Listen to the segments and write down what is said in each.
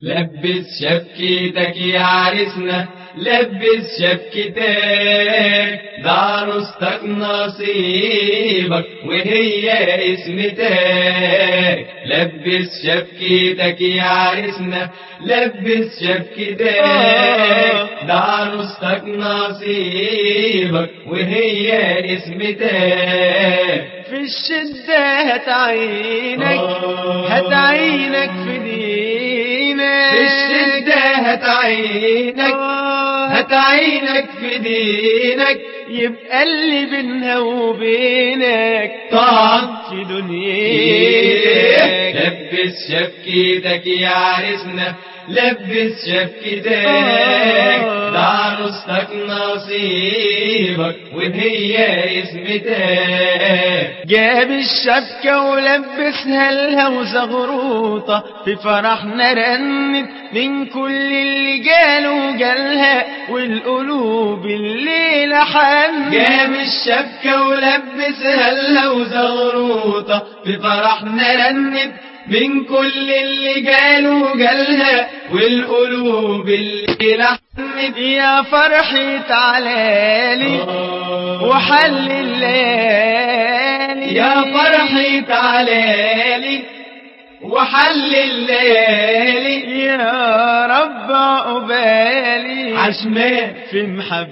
لبس شبكتك يا عرسنا لبس شبكتك ده عروستك نصيبك وهي اسمتك لبس شبكتك يا عرسنا لبس شبكتك ده عروستك نصيبك وهي اسمتك في الشدة هتعينك هتعينك في دينك في الشدة هتعينك هتعينك في دينك يبقى اللي بينها وبينك طعن في دنياك لبس شبكتك يا عرسنا لبس شبكتك ده عروستك نصيبك وهي اسمتك جاب الشبكة ولبسها لها وزغروطة في فرحنا رنت من كل اللي جاله جالها والقلوب الليلة حن جاب الشبكة ولبسها لها وزغروطة في فرحنا رنت من كل اللي جاله جالها والقلوب اللي لحمت يا فرحي تعالالي وحل الليالي يا فرحي تعالالي وحل الليالي يا رب عقبالي عشمان في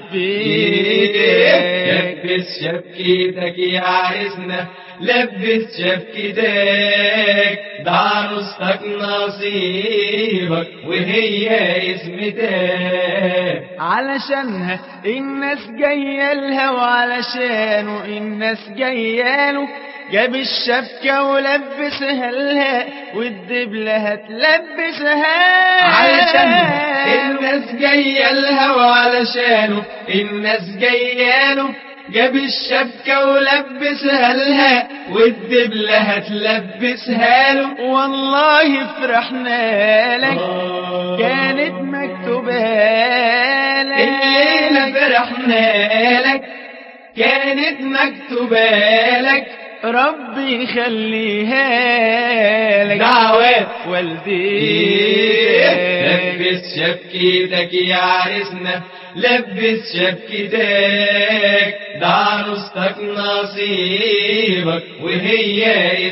محبتك لبس شبكتك يا عرسنا لبس شبكتك ده عروستك نصيبك وهي اسمتك علشانها الناس جاية لها وعلشانه الناس جاية له جاب الشبكة ولبسها لها والدبلة هتلبسها علشان الناس جاية لها وعلشانه الناس جاية له جاب الشبكة ولبسها لها والدبلة هتلبسها له والله فرحنا لك كانت مكتوبة لك الليلة فرحنا لك كانت مكتوبة لك ربي يخليها لك دعوات والديك لبس شبكتك يا عرسنا لبس شبكتك ده عروستك نصيبك وهي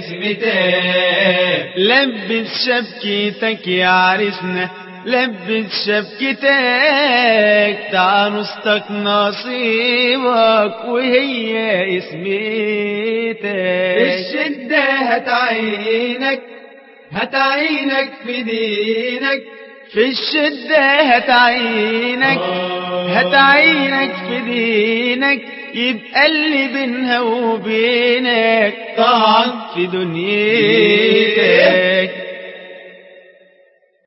اسمتك لبس شبكتك يا عرسنا لبس شبكتك تعرستك نصيبك وهي اسمتك الشدة هتعينك هتعينك في دينك في الشدة هتعينك هتعينك في دينك يبقى اللي بينها وبينك طعن في دنياك